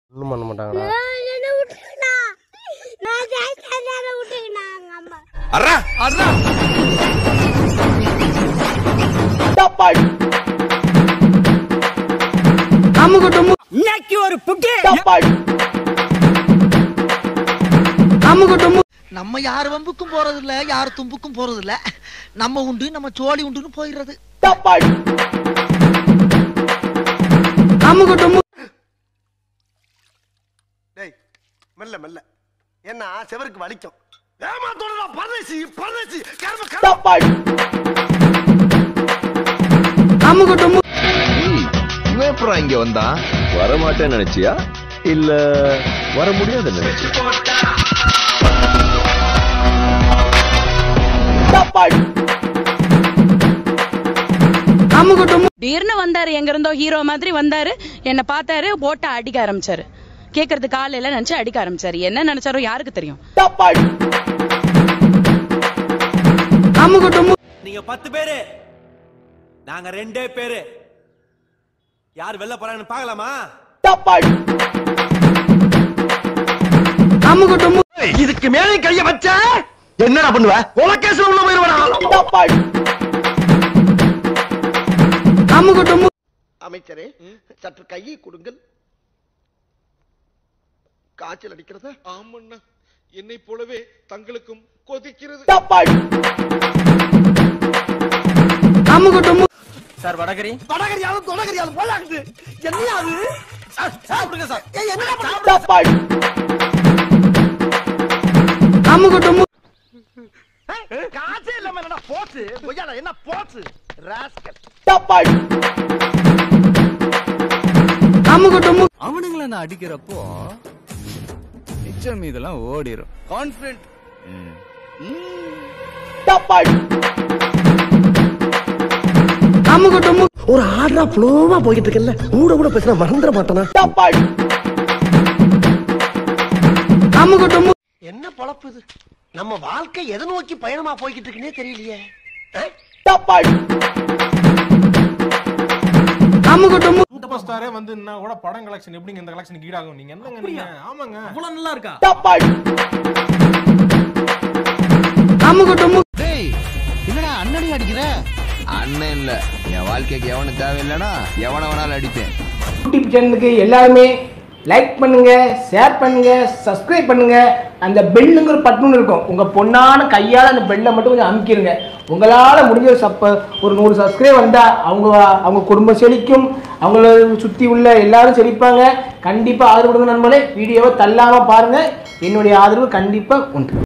ஒன்றும் பண்ண மாட்டாங்களா என்ன விட்டுக்கணா நான் ஜெயிச்சா விட்டுக்கணா எங்க அம்மா அர்ரா அர்ரா இன்னைக்கு ஒரு புட்டி நம்ம யார் வம்புக்கும் போறது இல்ல யார் தும்புக்கும் போறது இல்ல நம்ம உண்டு நம்ம சோழி உண்டுன்னு போயிடுறது டேய் மெல்ல மெல்ல என்ன செவருக்கு வலிக்கும் ஏமாத்தோட பரதேசி பரதேசி கர்ம இவன் எப்பறம் இங்க வந்தா வரமாட்டேன்னு நினைச்சியா இல்ல வர முடியாதுன்னு நினைச்சியா திடீர்னு வந்தாரு எங்க இருந்தோ ஹீரோ மாதிரி வந்தாரு என்ன பார்த்தாரு போட்ட அடிக்க ஆரம்பிச்சாரு கேக்குறதுக்கு ஆள் இல்ல நினைச்சு அடிக்க ஆரம்பிச்சாரு என்ன நினைச்சாரோ யாருக்கு தெரியும் நீங்க பத்து பேரு நாங்க ரெண்டே பேரு யார் வெளில போறாங்கன்னு பார்க்கலாமா இதுக்கு மேலே கைய வச்ச என்னடா பண்ணுவ உலகேஸ்ல உள்ள போயிருவா அமைச்சரே சற்று கையை கொடுங்கள் காய்ச்சல் அடிக்கிறதா ஆமண்ணா என்னை போலவே தங்களுக்கும் கொதிக்கிறது சார் வடகரி வடகரியாலும் தொடகரியாலும் போலாகுது என்னையா அது சார் சாப்பிடுங்க சார் ஏய், என்னடா பண்ண- ஏய், காசே இல்லாம என்னடா போச்சு கொய்யால என்ன போச்சு ராஸ்கல் அவனுங்களை நான் அடிக்கிறப்போ மிச்சம் மீதெல்லாம் ஓடிரும் கான்பிடன்ட் ஒரு ஆர்டரா ஃப்ளோவா போய்கிட்டு இருக்கல கூட கூட பேசினா மறந்துட மாட்டானா என்ன பொழப்பு இது நம்ம வாழ்க்கை எதை நோக்கி பயணமா போய்கிட்டு இருக்குன்னே தெரியலையே சூப்பர் ஸ்டாரே வந்து என்ன கூட படம் கலெக்ஷன் எப்படிங்க இந்த கலெக்ஷனுக்கு ஈடாகும் நீங்க என்னங்க நீங்க ஆமாங்க இவ்வளவு நல்லா இருக்கா டேய் என்னடா அண்ணனே அடிக்கிற அண்ணன் இல்ல என் வாழ்க்கைக்கு எவனு தேவையில்லைனா எவனை வேணாலும் அடிப்பேன் யூடியூப் சேனலுக்கு எல்லாருமே லைக் பண்ணுங்க ஷேர் பண்ணுங்க சப்ஸ்கிரைப் பண்ணுங்க அந்த பெல்லுங்கிற பட்டன் இருக்கும் உங்க பொண்ணான கையால அந்த பெல்லை மட்டும் கொஞ்சம் அமுக்கிருங்க உங்களால முடிஞ்ச சப்ப ஒரு நூறு சப்ஸ்கிரைப் வந்தா அவங்க அவங்க குடும்பம் செழிக்கும் அவங்கள சுத்தி உள்ள எல்லாரும் செழிப்பாங்க கண்டிப்பா ஆதரவு கொடுங்க நண்பர்களே வீடியோவை தள்ளாம பாருங்க என்னுடைய ஆதரவு கண்டிப்பா உண்டு